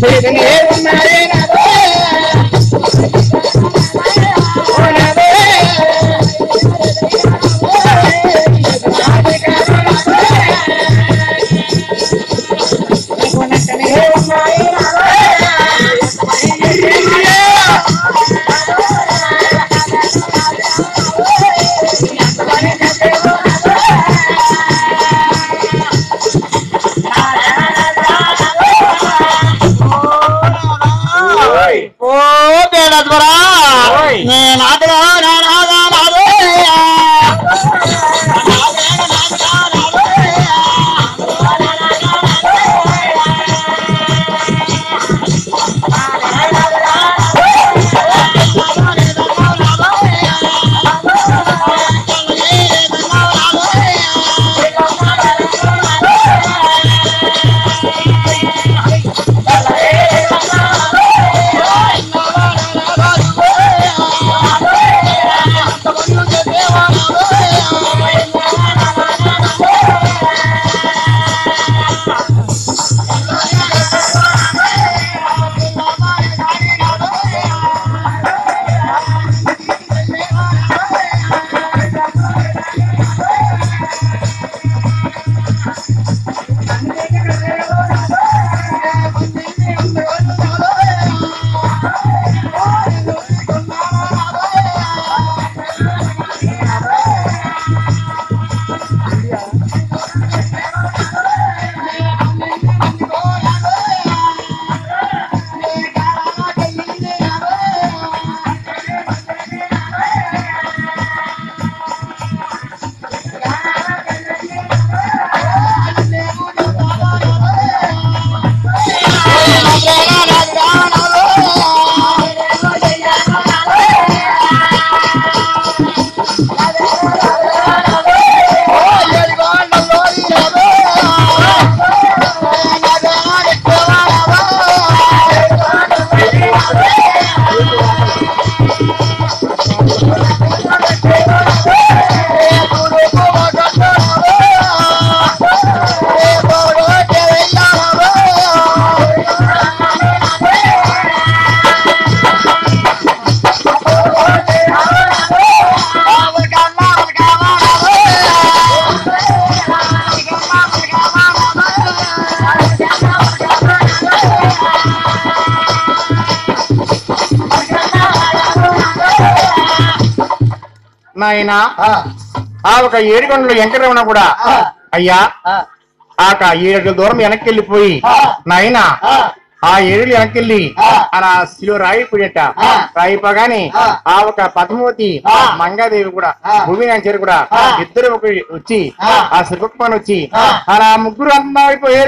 చేతనే ఉన్నాయే నాదో ఓ నాదో ఓ బేడద్వరా నేను ఆటలో నానాగా నాదోయ్యా నాయనా ఆ ఒక ఏడుకొండలు వెంకటరమణ కూడా అయ్యా ఆ ఒక ఏడు దూరం వెనక్కి వెళ్ళిపోయి నాయనా ఆ ఏడు వెనక్కి అలా శిలో రాయిపోయేట రాయిపోగానే ఆ ఒక పద్మవతి మంగాదేవి కూడా భూమి నాంచారు కూడా ఇద్దరు ఒక వచ్చి ఆ శ్రీకుప్పని వచ్చి అలా ముగ్గురు అంతా అయిపోయారు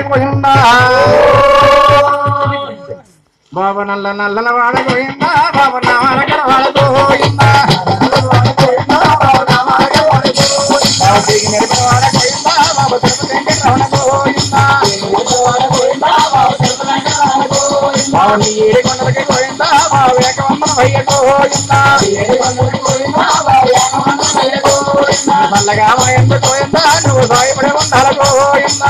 బాబా నల్ల నల్లన వాడపోయిందా బాబా నా వాడగల వాడపోయిందా బాబు తిరిగి నెరపిన వాడపోయిందా బాబు తిరుపతి వెంకటరమణ పోయిందా బాబు నీ ఏడు కొండలకి పోయిందా బాబు ఏకవందన వయ్యకు పోయిందా చల్లగా మా ఎందుకు పోయిందా నువ్వు సాయపడే ఉండాలకు పోయిందా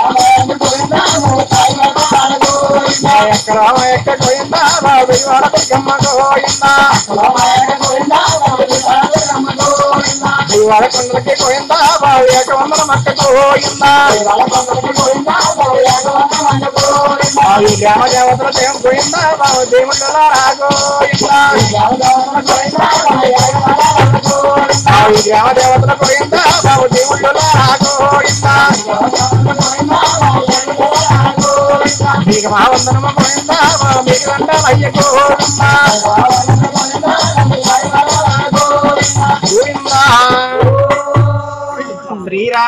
ఎక్కడ ఎక్కడ పోయిందా బాబు ఇవాళ దుర్గమ్మకు పోయిందా ఇవాళ కొండలకి పోయిందా బాబు ఏకవందన మక్కకు పోయిందా బాబు ఈ గ్రామ దేవతల దేవం పోయిందా బాబు దేవుళ్ళ రాగోయిందా బాబు ఈ గ్రామ దేవతల పోయిందా బాబు దేవుళ్ళ రాగోయిందా మీకు మా వందనము పోయిందా బాబు మీకు వంట అయ్యకు పోయిందా